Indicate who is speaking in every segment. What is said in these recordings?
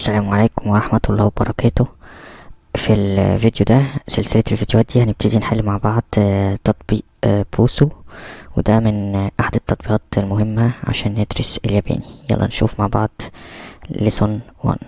Speaker 1: السلام عليكم ورحمة الله وبركاته في الفيديو ده سلسلة الفيديوهات دي هنبتدي نحل مع بعض آه، تطبيق آه، بوسو وده من آه، أحد التطبيقات المهمة عشان ندرس الياباني يلا نشوف مع بعض ليسون 1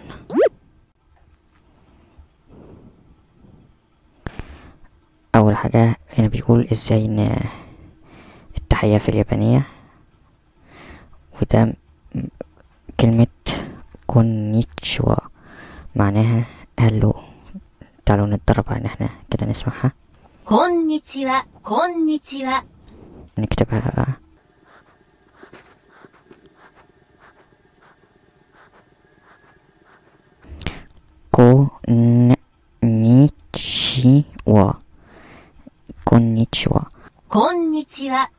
Speaker 1: أول حاجة هنا بيقول ازاي ن... التحية في اليابانية وده م- كلمة كونيتشوا معناها هلو تعالوا نتدرب على ان احنا كده نسمعها
Speaker 2: こんにちは、こんにちは。
Speaker 1: نكتبها كونيتشوا كونيتشوا
Speaker 2: こんにちは。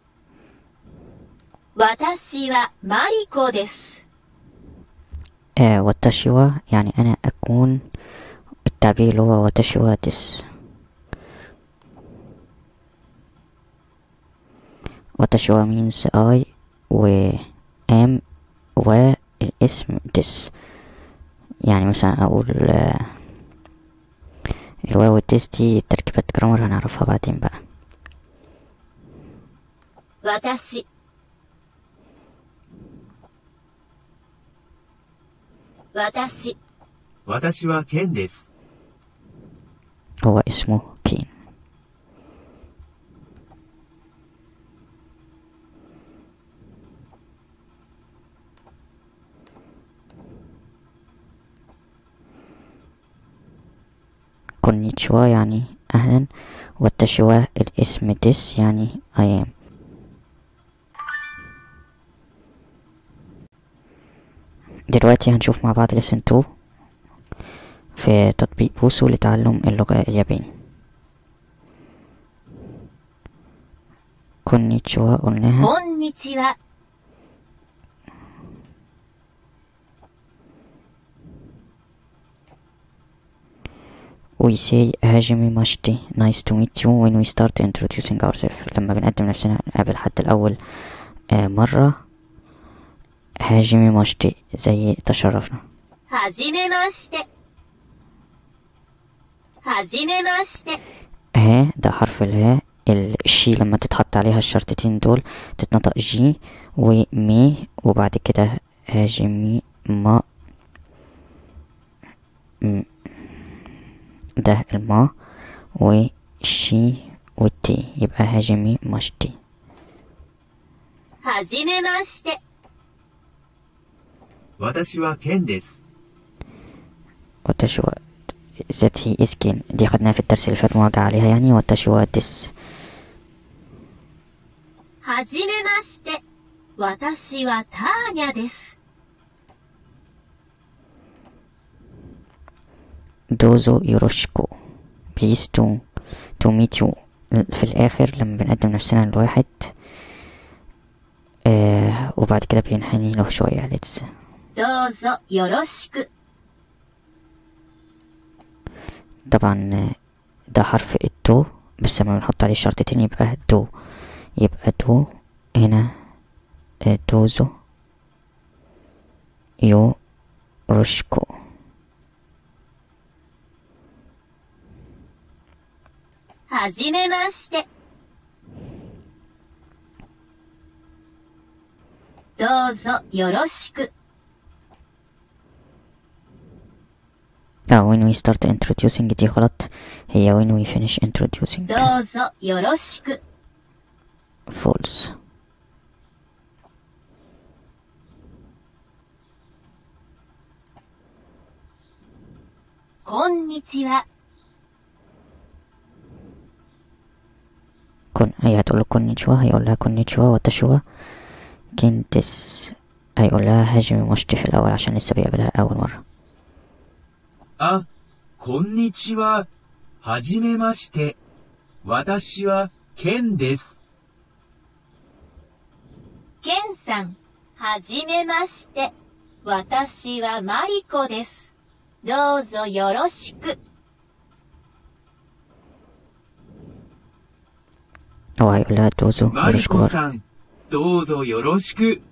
Speaker 2: 私はマリコです。
Speaker 1: آه واتشوا يعني أنا أكون التعبير اللي هو واتشوا ديس واتشوا means I و am والاسم ديس يعني مثلا أقول آه، الواو والديس دي تركيبات جرامر هنعرفها بعدين بقى
Speaker 2: 私。私、
Speaker 3: 私はケンです。
Speaker 1: هو اسمه كين كونيتشوا يعني أهلا والتشوا الاسم ديس يعني I am دلوقتي هنشوف مع بعض lesson 2 في تطبيق بوسو لتعلم اللغة الياباني كونيتشوا قلناها
Speaker 2: こんにちは。
Speaker 1: We say هاجمي ماشتي nice to meet you when we start introducing ourselves لما بنقدم نفسنا قبل حد الأول آه مرة هاجمي ماشتي زي تشرفنا
Speaker 2: はじめまして。はじめまして。
Speaker 1: ها ده حرف الهاء الشي لما تتحط عليها الشرطتين دول تتنطق جي ومي وبعد كده هاجمي ما م- ده الما وشي والتي يبقى هاجمي ماشتي
Speaker 2: はじめまして。
Speaker 3: 私はケンです。
Speaker 1: وتشوى ذات هي اسكين دي خدناها في الدرس اللي فات مراجعة عليها يعني وتشوى ديس
Speaker 2: はじめまして。私はターニャです。
Speaker 1: دوزو يوروشيكو بليز تو تو ميت يو في الآخر لما بنقدم نفسنا لواحد آه وبعد كده بينحني له شوية ليتس
Speaker 2: どうぞよろしく。
Speaker 1: طبعا آه، ده حرف الدو بس لما بنحط عليه شرطتين يبقى دو يبقى دو هنا آه، دوزو يو روشكو
Speaker 2: はじめまして。どうぞよろしく。
Speaker 1: اه when we start introducing دي غلط هي when we finish introducing
Speaker 2: どうぞよろしく。
Speaker 1: false
Speaker 2: こんにちは。
Speaker 1: كن هي هتقول له كونيتشوا هيقول لها كونيتشوا وتشوا كنتس هيقول لها هاجمي مشتي في الأول عشان لسه بيقابلها أول مرة
Speaker 3: あ、こんにちは。はじめまして。私はケンです。
Speaker 2: ケンさん、はじめまして。私はマリコです。どうぞよろしく。
Speaker 1: هو هيقول لها دوزو
Speaker 3: マリ
Speaker 1: يروشكو
Speaker 3: コさん、どうぞよろしく。